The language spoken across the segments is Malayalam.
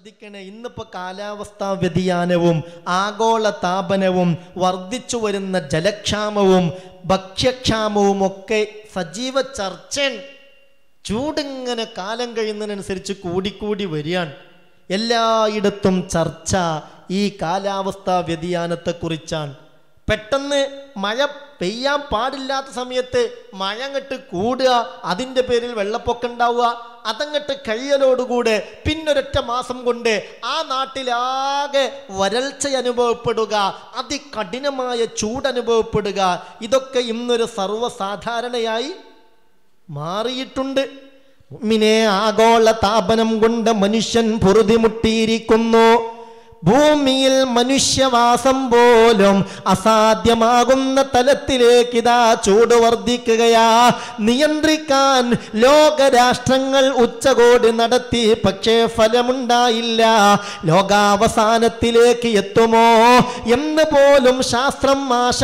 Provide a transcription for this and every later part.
ശ്രദ്ധിക്കണേ ഇന്നിപ്പോ കാലാവസ്ഥാ വ്യതിയാനവും ആഗോള താപനവും വർദ്ധിച്ചു വരുന്ന ജലക്ഷാമവും ഭക്ഷ്യക്ഷാമവും ഒക്കെ സജീവ ചർച്ച ചൂടിങ്ങനെ കാലം കഴിയുന്നതിനനുസരിച്ച് കൂടിക്കൂടി വരികയാണ് എല്ലായിടത്തും ചർച്ച ഈ കാലാവസ്ഥാ വ്യതിയാനത്തെക്കുറിച്ചാണ് പെട്ടെന്ന് മഴ പെയ്യാൻ പാടില്ലാത്ത സമയത്ത് മഴ അങ്ങട്ട് കൂടുക അതിൻ്റെ പേരിൽ വെള്ളപ്പൊക്കം ഉണ്ടാവുക അതങ്ങട്ട് കഴിയലോടുകൂടെ പിന്നൊരൊറ്റ മാസം കൊണ്ട് ആ നാട്ടിലാകെ വരൾച്ച അനുഭവപ്പെടുക അതികഠിനമായ ചൂടനുഭവപ്പെടുക ഇതൊക്കെ ഇന്നൊരു സർവ്വസാധാരണയായി മാറിയിട്ടുണ്ട് മിനെ ആഗോള താപനം കൊണ്ട് മനുഷ്യൻ പൊറുതിമുട്ടിയിരിക്കുന്നു ഭൂമിയിൽ മനുഷ്യവാസം പോലും അസാധ്യമാകുന്ന തലത്തിലേക്ക് ഇതാ ചൂട് വർദ്ധിക്കുകയാ നിയന്ത്രിക്കാൻ ലോകരാഷ്ട്രങ്ങൾ ഉച്ചകോടി നടത്തി പക്ഷേ ഫലമുണ്ടായില്ല ലോകാവസാനത്തിലേക്ക് എത്തുമോ എന്ന് പോലും ശാസ്ത്രം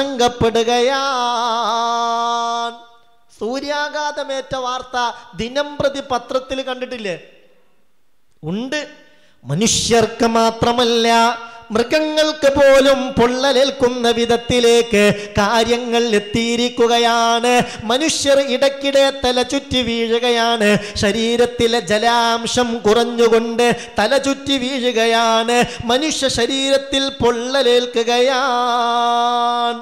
ആശങ്കപ്പെടുകയാണ് സൂര്യാഘാതമേറ്റ വാർത്ത ദിനം പ്രതി പത്രത്തിൽ കണ്ടിട്ടില്ലേ ഉണ്ട് മനുഷ്യർക്ക് മാത്രമല്ല മൃഗങ്ങൾക്ക് പോലും പൊള്ളലേൽക്കുന്ന വിധത്തിലേക്ക് കാര്യങ്ങൾ എത്തിയിരിക്കുകയാണ് മനുഷ്യർ ഇടയ്ക്കിടെ തല ചുറ്റി വീഴുകയാണ് ശരീരത്തിലെ ജലാംശം കുറഞ്ഞുകൊണ്ട് തല ചുറ്റി വീഴുകയാണ് മനുഷ്യ ശരീരത്തിൽ പൊള്ളലേൽക്കുകയാണ്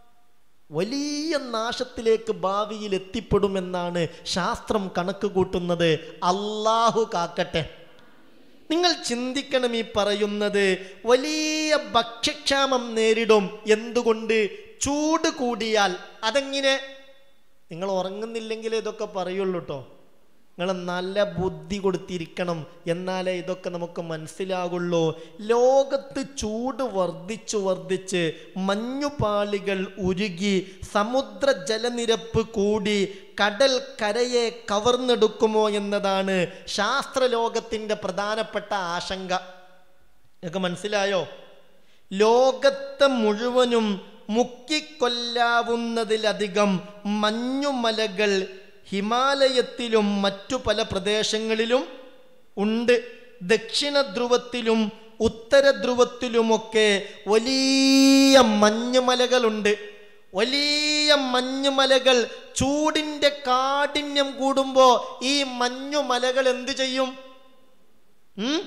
വലിയ നാശത്തിലേക്ക് ഭാവിയിൽ എത്തിപ്പെടുമെന്നാണ് ശാസ്ത്രം കണക്ക് കൂട്ടുന്നത് അള്ളാഹു കാക്കട്ടെ നിങ്ങൾ ചിന്തിക്കണം ഈ പറയുന്നത് വലിയ ഭക്ഷ്യക്ഷാമം നേരിടും എന്തുകൊണ്ട് ചൂട് കൂടിയാൽ അതെങ്ങനെ നിങ്ങൾ ഉറങ്ങുന്നില്ലെങ്കിൽ ഇതൊക്കെ പറയുള്ളൂ കേട്ടോ നിങ്ങൾ നല്ല ബുദ്ധി കൊടുത്തിരിക്കണം എന്നാലേ ഇതൊക്കെ നമുക്ക് മനസ്സിലാകുള്ളൂ ലോകത്ത് ചൂട് വർദ്ധിച്ചു വർദ്ധിച്ച് മഞ്ഞുപാളികൾ ഉരുകി സമുദ്ര ജലനിരപ്പ് കൂടി കടൽ കരയെ കവർന്നെടുക്കുമോ എന്നതാണ് ശാസ്ത്രലോകത്തിൻ്റെ പ്രധാനപ്പെട്ട ആശങ്ക നിങ്ങൾക്ക് മനസ്സിലായോ ലോകത്തെ മുഴുവനും മുക്കിക്കൊല്ലാവുന്നതിലധികം മഞ്ഞുമലകൾ ഹിമാലയത്തിലും മറ്റു പല പ്രദേശങ്ങളിലും ഉണ്ട് ദക്ഷിണ ധ്രുവത്തിലും ഉത്തര ധ്രുവത്തിലുമൊക്കെ വലിയ മഞ്ഞുമലകളുണ്ട് വലിയ മഞ്ഞുമലകൾ ചൂടിൻ്റെ കാഠിന്യം കൂടുമ്പോൾ ഈ മഞ്ഞുമലകൾ എന്തു ചെയ്യും ഉം?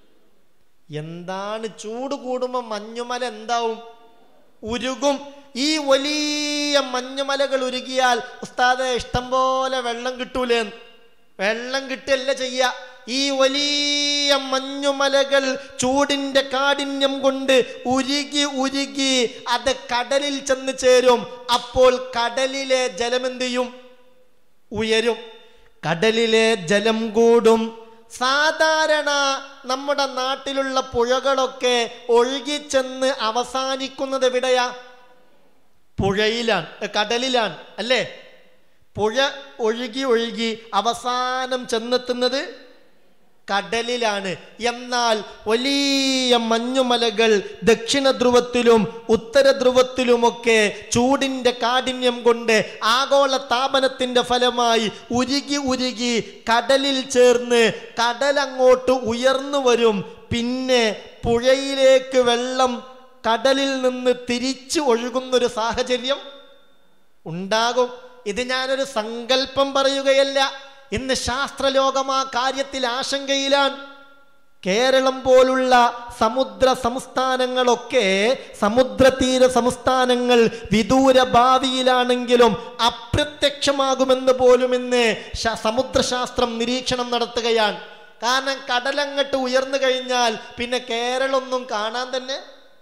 എന്താണ് ചൂട് കൂടുമ്പോൾ മഞ്ഞുമല എന്താവും ഉരുകും ഈ വലിയ മഞ്ഞുമലകൾ ഉരുകിയാൽ ഉസ്താദെ ഇഷ്ടം പോലെ വെള്ളം കിട്ടൂലേ വെള്ളം കിട്ടുകയല്ല ചെയ്യ ഈ വലിയ മഞ്ഞുമലകൾ ചൂടിന്റെ കാഠിന്യം കൊണ്ട് ഉരുകി ഉരുകി അത് കടലിൽ ചെന്ന് ചേരും അപ്പോൾ കടലിലെ ജലം എന്ത് ചെയ്യും ഉയരും കടലിലെ ജലം കൂടും സാധാരണ നമ്മുടെ നാട്ടിലുള്ള പുഴകളൊക്കെ ഒഴുകിച്ചെന്ന് അവസാനിക്കുന്നത് എവിടെയാ പുഴയിലാണ് ഏ, കടലിലാണ് അല്ലേ പുഴ ഒഴുകി ഒഴുകി അവസാനം ചെന്നെത്തുന്നത് കടലിലാണ് എന്നാൽ വലിയ മഞ്ഞുമലകൾ ദക്ഷിണ ധ്രുവത്തിലും ഉത്തര ധ്രുവത്തിലുമൊക്കെ ചൂടിൻ്റെ കാഠിന്യം കൊണ്ട് ആഗോള താപനത്തിൻ്റെ ഫലമായി ഉരുകി ഉരുകി കടലിൽ ചേർന്ന് കടലങ്ങോട്ട് ഉയർന്നു വരും പിന്നെ പുഴയിലേക്ക് വെള്ളം കടലിൽ നിന്ന് തിരിച്ചു ഒഴുകുന്നൊരു സാഹചര്യം ഉണ്ടാകും ഇത് ഞാനൊരു സങ്കല്പം പറയുകയല്ല ഇന്ന് ശാസ്ത്രലോകം ആ കാര്യത്തിൽ ആശങ്കയിലാണ് കേരളം പോലുള്ള സമുദ്ര സംസ്ഥാനങ്ങളൊക്കെ സമുദ്രതീര സംസ്ഥാനങ്ങൾ വിദൂര ഭാവിയിലാണെങ്കിലും അപ്രത്യക്ഷമാകുമെന്ന് പോലും ഇന്ന് ശ- സമുദ്രശാസ്ത്രം നിരീക്ഷണം നടത്തുകയാണ് കാരണം കടലങ്ങട്ട് ഉയർന്നു കഴിഞ്ഞാൽ പിന്നെ കേരളമൊന്നും കാണാൻ തന്നെ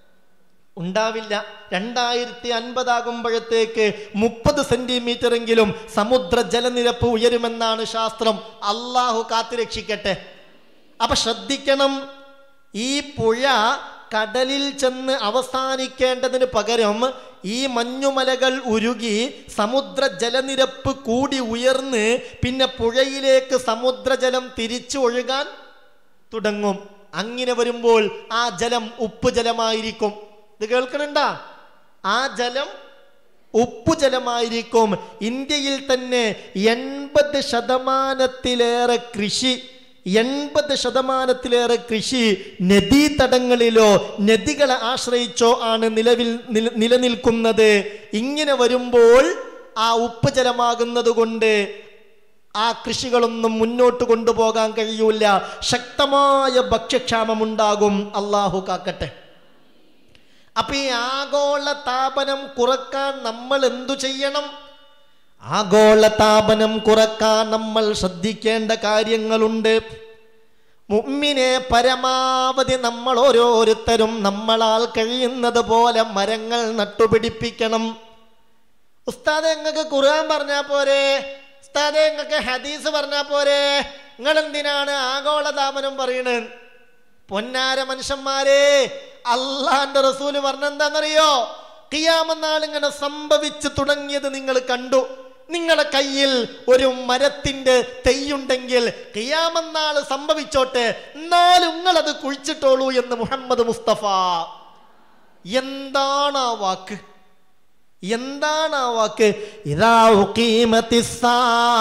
ഉണ്ടാവില്ല രണ്ടായിരത്തി അൻപതാകുമ്പോഴത്തേക്ക് മുപ്പത് സെന്റിമീറ്റർ എങ്കിലും സമുദ്ര ജലനിരപ്പ് ഉയരുമെന്നാണ് ശാസ്ത്രം അള്ളാഹു കാത്തുരക്ഷിക്കട്ടെ അപ്പൊ ശ്രദ്ധിക്കണം ഈ പുഴ കടലിൽ ചെന്ന് അവസാനിക്കേണ്ടതിന് പകരം ഈ മഞ്ഞുമലകൾ ഉരുകി സമുദ്ര ജലനിരപ്പ് കൂടി ഉയർന്ന് പിന്നെ പുഴയിലേക്ക് സമുദ്രജലം തിരിച്ചു ഒഴുകാൻ തുടങ്ങും അങ്ങനെ വരുമ്പോൾ ആ ജലം ഉപ്പ് ജലമായിരിക്കും ഇത് കേൾക്കണുണ്ടാ ആ ജലം ഉപ്പു ജലമായിരിക്കും ഇന്ത്യയിൽ തന്നെ എൺപത് ശതമാനത്തിലേറെ കൃഷി എൺപത് ശതമാനത്തിലേറെ കൃഷി നദീതടങ്ങളിലോ നദികളെ ആശ്രയിച്ചോ ആണ് നിലവിൽ നില- നിലനിൽക്കുന്നത് ഇങ്ങനെ വരുമ്പോൾ ആ ഉപ്പ് ജലമാകുന്നത് കൊണ്ട് ആ കൃഷികളൊന്നും മുന്നോട്ട് കൊണ്ടുപോകാൻ കഴിയൂല ശക്തമായ ഭക്ഷ്യക്ഷാമമുണ്ടാകും അള്ളാഹു കാക്കട്ടെ അപ്പൊ ഈ ആഗോള താപനം കുറക്കാൻ നമ്മൾ എന്തു ചെയ്യണം ആഗോള താപനം കുറക്കാൻ നമ്മൾ ശ്രദ്ധിക്കേണ്ട കാര്യങ്ങളുണ്ട് മുമ്മിനെ പരമാവധി നമ്മൾ ഓരോരുത്തരും നമ്മളാൽ കഴിയുന്നത് പോലെ മരങ്ങൾ നട്ടുപിടിപ്പിക്കണം ഉസ്താദെ നിങ്ങൾക്ക് ഖുർആൻ പറഞ്ഞാൽ പോരെ ഉസ്താദെ നിങ്ങൾക്ക് ഹദീസ് പറഞ്ഞാൽ പോരെ നിങ്ങൾ എന്തിനാണ് ആഗോളതാപനം പറയണത് പൊന്നാര മനുഷ്യന്മാരെ അള്ളാന്റെ റസൂല് പറഞ്ഞെന്താണെന്നറിയോ കിയാമന്നാൾ ഇങ്ങനെ സംഭവിച്ചു തുടങ്ങിയത് നിങ്ങൾ കണ്ടു നിങ്ങളുടെ കയ്യിൽ ഒരു മരത്തിന്റെ തെയ്യുണ്ടെങ്കിൽ കിയാമന്നാൾ സംഭവിച്ചോട്ടെ എന്നാലും നിങ്ങളത് കുഴിച്ചിട്ടോളൂ എന്ന് മുഹമ്മദ് മുസ്തഫ എന്താണ് ആ വാക്ക് എന്താണ് ആ വാക്ക് ഇതാ ഉഖീമത്തിസ്സാ.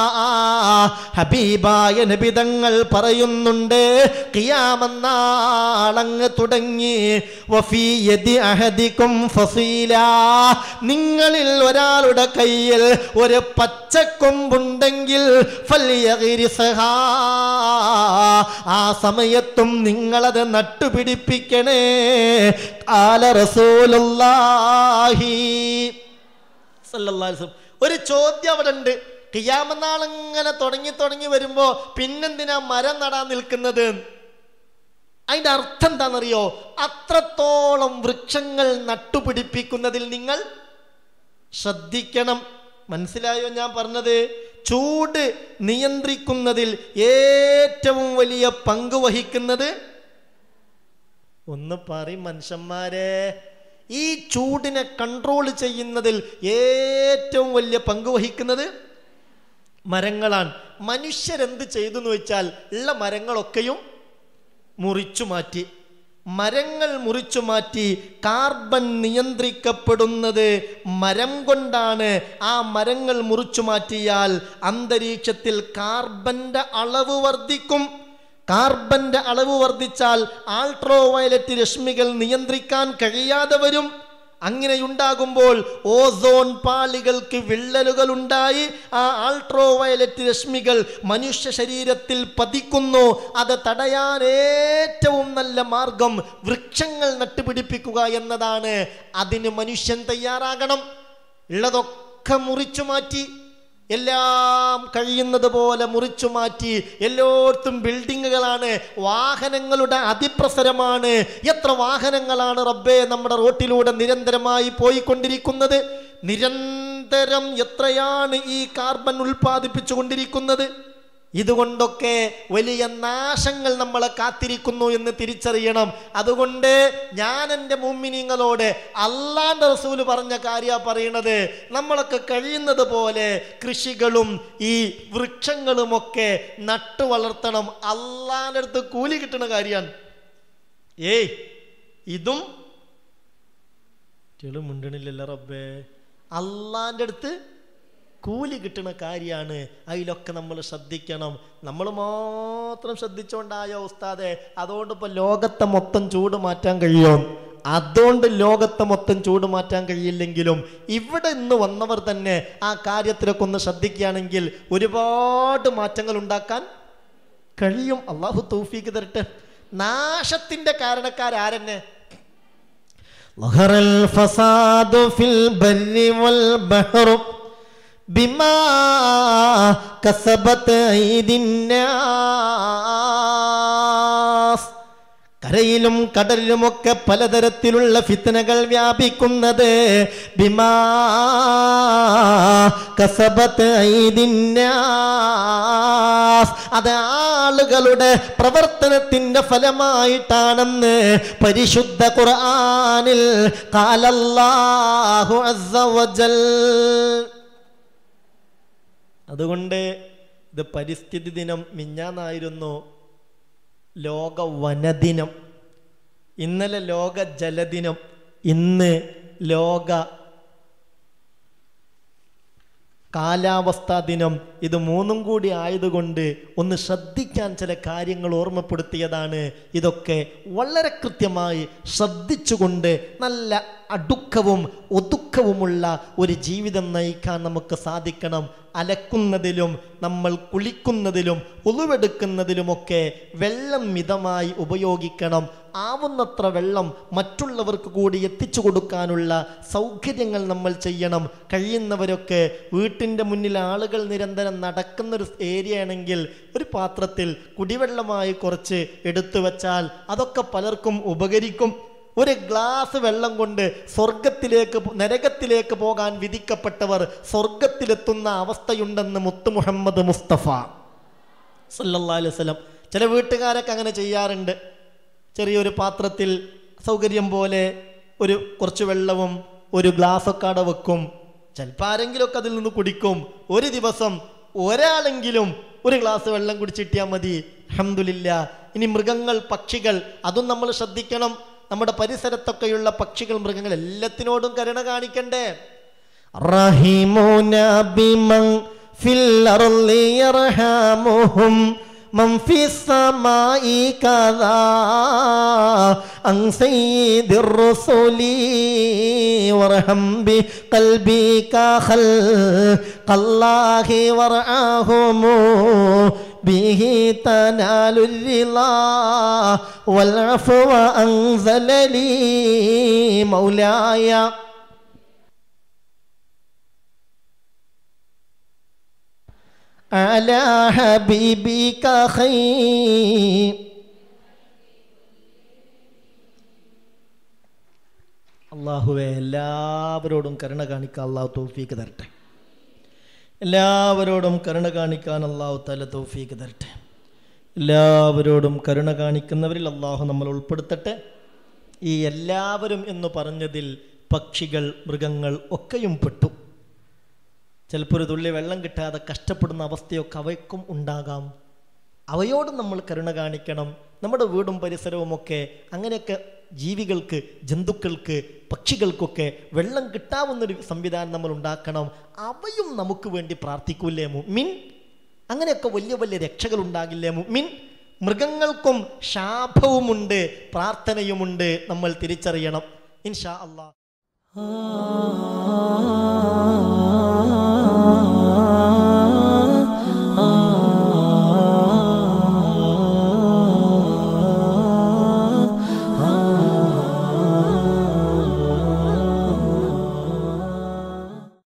ഹബീബായ നബിതങ്ങൾ പറയുന്നുണ്ട് ഖിയാമന്നാളങ്ങ് തുടങ്ങി വഫീ യദി അഹദിക്കും ഫസീല നിങ്ങളിൽ ഒരാളുടെ കയ്യിൽ ഒരു പച്ചക്കൊമ്പുണ്ടെങ്കിൽ ഫല്യഗ്രിസ്ഹാ. ആ സമയത്തും നിങ്ങളത് നട്ടുപിടിപ്പിക്കണേ കാല റസൂലുള്ളാഹി സല്ലല്ലാഹു അലൈഹി വസല്ലം. ഒരു ചോദ്യം അവിടെ ഉണ്ട് കിയാമനാൾ ഇങ്ങനെ തുടങ്ങി തുടങ്ങി വരുമ്പോ പിന്നെന്തിനാ മരം നടാൻ നിൽക്കുന്നത് അതിന്റെ അർത്ഥം എന്താണെന്നറിയോ അത്രത്തോളം വൃക്ഷങ്ങൾ നട്ടുപിടിപ്പിക്കുന്നതിൽ നിങ്ങൾ ശ്രദ്ധിക്കണം മനസ്സിലായോ ഞാൻ പറഞ്ഞത് ചൂട് നിയന്ത്രിക്കുന്നതിൽ ഏറ്റവും വലിയ പങ്ക് വഹിക്കുന്നത് ഒന്ന് പറയും മനുഷ്യന്മാരെ ഈ ചൂടിനെ കൺട്രോൾ ചെയ്യുന്നതിൽ ഏറ്റവും വലിയ പങ്ക് വഹിക്കുന്നത് മരങ്ങളാണ് മനുഷ്യരെന്ത് ചെയ്തു എന്ന് വെച്ചാൽ ഉള്ള മരങ്ങളൊക്കെയും മുറിച്ചു മാറ്റി മരങ്ങൾ മുറിച്ചു മാറ്റി കാർബൺ നിയന്ത്രിക്കപ്പെടുന്നത് മരം കൊണ്ടാണ് ആ മരങ്ങൾ മുറിച്ചു മാറ്റിയാൽ അന്തരീക്ഷത്തിൽ കാർബന്റെ അളവ് വർദ്ധിക്കും കാർബന്റെ അളവ് വർദ്ധിച്ചാൽ ആൾട്രോ വയലറ്റ് രശ്മികൾ നിയന്ത്രിക്കാൻ കഴിയാതെ വരും അങ്ങനെയുണ്ടാകുമ്പോൾ ഓസോൺ പാളികൾക്ക് വിള്ളലുകൾ ഉണ്ടായി ആ ആൾട്രോ വയലറ്റ് രശ്മികൾ മനുഷ്യ ശരീരത്തിൽ പതിക്കുന്നു അത് തടയാൻ ഏറ്റവും നല്ല മാർഗം വൃക്ഷങ്ങൾ നട്ടുപിടിപ്പിക്കുക എന്നതാണ് അതിന് മനുഷ്യൻ തയ്യാറാകണം ഉള്ളതൊക്കെ മുറിച്ചു മാറ്റി എല്ലാം കഴിയുന്നത് പോലെ മുറിച്ചു മാറ്റി എല്ലായിടത്തും ബിൽഡിങ്ങുകളാണ് വാഹനങ്ങളുടെ അതിപ്രസരമാണ് എത്ര വാഹനങ്ങളാണ് റബ്ബേ നമ്മുടെ റോട്ടിലൂടെ നിരന്തരമായി പോയിക്കൊണ്ടിരിക്കുന്നത് നിരന്തരം എത്രയാണ് ഈ കാർബൺ ഉൽപ്പാദിപ്പിച്ചു കൊണ്ടിരിക്കുന്നത് ഇതുകൊണ്ടൊക്കെ വലിയ നാശങ്ങൾ നമ്മളെ കാത്തിരിക്കുന്നു എന്ന് തിരിച്ചറിയണം അതുകൊണ്ട് ഞാൻ എൻ്റെ മുമ്മിനിങ്ങളോട് അള്ളാന്റെ റസൂല് പറഞ്ഞ കാര്യ പറയണത് നമ്മളൊക്കെ കഴിയുന്നത് പോലെ കൃഷികളും ഈ വൃക്ഷങ്ങളുമൊക്കെ നട്ടു വളർത്തണം അള്ളാന്റെ അടുത്ത് കൂലി കിട്ടുന്ന കാര്യമാണ് ഏയ് ഇതും ചെളുമുണ്ടണില്ലല്ലോ റബ്ബേ അള്ളാന്റെ അടുത്ത് കൂലി കിട്ടുന്ന കാര്യമാണ് അതിലൊക്കെ നമ്മൾ ശ്രദ്ധിക്കണം നമ്മൾ മാത്രം ശ്രദ്ധിച്ചുകൊണ്ടായോ ഉസ്താദെ അതുകൊണ്ട് ഇപ്പോൾ ലോകത്തെ മൊത്തം ചൂട് മാറ്റാൻ കഴിയും അതുകൊണ്ട് ലോകത്തെ മൊത്തം ചൂട് മാറ്റാൻ കഴിയില്ലെങ്കിലും ഇവിടെ ഇന്ന് വന്നവർ തന്നെ ആ കാര്യത്തിലൊക്കെ ഒന്ന് ശ്രദ്ധിക്കുകയാണെങ്കിൽ ഒരുപാട് മാറ്റങ്ങൾ ഉണ്ടാക്കാൻ കഴിയും അള്ളാഹു തൗഫീക്ക് തരട്ടെ നാശത്തിന്റെ കാരണക്കാരാരെന്നെ ظهر الفساد في البر والبحر بما كسبت أيدي الناس കരയിലും കടലിലുമൊക്കെ പലതരത്തിലുള്ള ഫിത്തനകൾ വ്യാപിക്കുന്നത് ബിമാ കസബത്ത് ഐദിന്നാസ് അത് ആളുകളുടെ പ്രവർത്തനത്തിന്റെ ഫലമായിട്ടാണെന്ന് പരിശുദ്ധ ഖുർആനിൽ കാലല്ലാഹു അസ്സവജൽ അതുകൊണ്ട് ഇത് പരിസ്ഥിതി ദിനം മിഞ്ഞാന്നായിരുന്നു ലോക വനദിനം ഇന്നലെ ലോക ജലദിനം ഇന്ന് ലോക കാലാവസ്ഥാ ദിനം ഇത് മൂന്നും കൂടി ആയതുകൊണ്ട് ഒന്ന് ശ്രദ്ധിക്കാൻ ചില കാര്യങ്ങൾ ഓർമ്മപ്പെടുത്തിയതാണ് ഇതൊക്കെ വളരെ കൃത്യമായി ശ്രദ്ധിച്ചുകൊണ്ട് നല്ല അടുക്കവും ഒതുക്കവുമുള്ള ഒരു ജീവിതം നയിക്കാൻ നമുക്ക് സാധിക്കണം അലക്കുന്നതിലും നമ്മൾ കുളിക്കുന്നതിലും ഉളുവെടുക്കുന്നതിലുമൊക്കെ വെള്ളം മിതമായി ഉപയോഗിക്കണം ആവുന്നത്ര വെള്ളം മറ്റുള്ളവർക്ക് കൂടി എത്തിച്ചു കൊടുക്കാനുള്ള സൗകര്യങ്ങൾ നമ്മൾ ചെയ്യണം കഴിയുന്നവരൊക്കെ വീട്ടിൻ്റെ മുന്നിൽ ആളുകൾ നിരന്തരം നടക്കുന്നൊരു ഏരിയ ആണെങ്കിൽ ഒരു പാത്രത്തിൽ കുടിവെള്ളമായി കുറച്ച് എടുത്തു വെച്ചാൽ അതൊക്കെ പലർക്കും ഉപകരിക്കും ഒരു ഗ്ലാസ് വെള്ളം കൊണ്ട് സ്വർഗത്തിലേക്ക് പോ- നരകത്തിലേക്ക് പോകാൻ വിധിക്കപ്പെട്ടവർ സ്വർഗത്തിലെത്തുന്ന അവസ്ഥയുണ്ടെന്ന് മുത്ത് മുഹമ്മദ് മുസ്തഫ സല്ലല്ലാഹു അലൈഹി വസല്ലം ചില വീട്ടുകാരൊക്കെ അങ്ങനെ ചെയ്യാറുണ്ട് ചെറിയൊരു പാത്രത്തിൽ സൗകര്യം പോലെ ഒരു കുറച്ച് വെള്ളവും ഒരു ഗ്ലാസ്സൊക്കെ അവിടെ വെക്കും ചിലപ്പോൾ ആരെങ്കിലുമൊക്കെ അതിൽ നിന്ന് കുടിക്കും ഒരു ദിവസം ഒരാളെങ്കിലും ഒരു ഗ്ലാസ് വെള്ളം കുടിച്ചിട്ടിയാൽ മതി അഹമ്മദില്ല ഇനി മൃഗങ്ങൾ പക്ഷികൾ അതും നമ്മൾ ശ്രദ്ധിക്കണം നമ്മുടെ പരിസരത്തൊക്കെയുള്ള പക്ഷികൾ മൃഗങ്ങൾ എല്ലാത്തിനോടും കരുണ കാണിക്കണ്ടേ റഹിമുന ബിമൻ ഫിൽ അർളി യർഹമുഹും من في السماء كذا عن سيد الرسل وارحم بقلبك خلق الله ورعاهم به تنال الرضا والعفو أنزل لي مولاي على حبيبك خير അള്ളാഹുവെ എല്ലാവരോടും കരുണ കാണിക്കാൻ അള്ളാഹു തൗഫീക്ക് തരട്ടെ എല്ലാവരോടും കരുണ കാണിക്കാൻ അള്ളാഹു തല തൗഫീക്ക് തരട്ടെ എല്ലാവരോടും കരുണ കാണിക്കുന്നവരിൽ അള്ളാഹു നമ്മൾ ഉൾപ്പെടുത്തട്ടെ ഈ എല്ലാവരും എന്ന് പറഞ്ഞതിൽ പക്ഷികൾ മൃഗങ്ങൾ ഒക്കെയും പെട്ടു ചിലപ്പോൾ ഒരു തുള്ളി വെള്ളം കിട്ടാതെ കഷ്ടപ്പെടുന്ന അവസ്ഥയൊക്കെ അവയ്ക്കും ഉണ്ടാകാം അവയോടും നമ്മൾ കരുണ കാണിക്കണം നമ്മുടെ വീടും പരിസരവുമൊക്കെ അങ്ങനെയൊക്കെ ജീവികൾക്ക് ജന്തുക്കൾക്ക് പക്ഷികൾക്കൊക്കെ വെള്ളം കിട്ടാവുന്നൊരു സംവിധാനം നമ്മൾ ഉണ്ടാക്കണം അവയും നമുക്ക് വേണ്ടി പ്രാർത്ഥിക്കൂലേ മുമിൻ അങ്ങനെയൊക്കെ വലിയ വലിയ രക്ഷകൾ ഉണ്ടാകില്ലേ മുമിൻ മൃഗങ്ങൾക്കും ശാപവുമുണ്ട് പ്രാർത്ഥനയുമുണ്ട് നമ്മൾ തിരിച്ചറിയണം ഇൻഷാ അള്ളാഹ്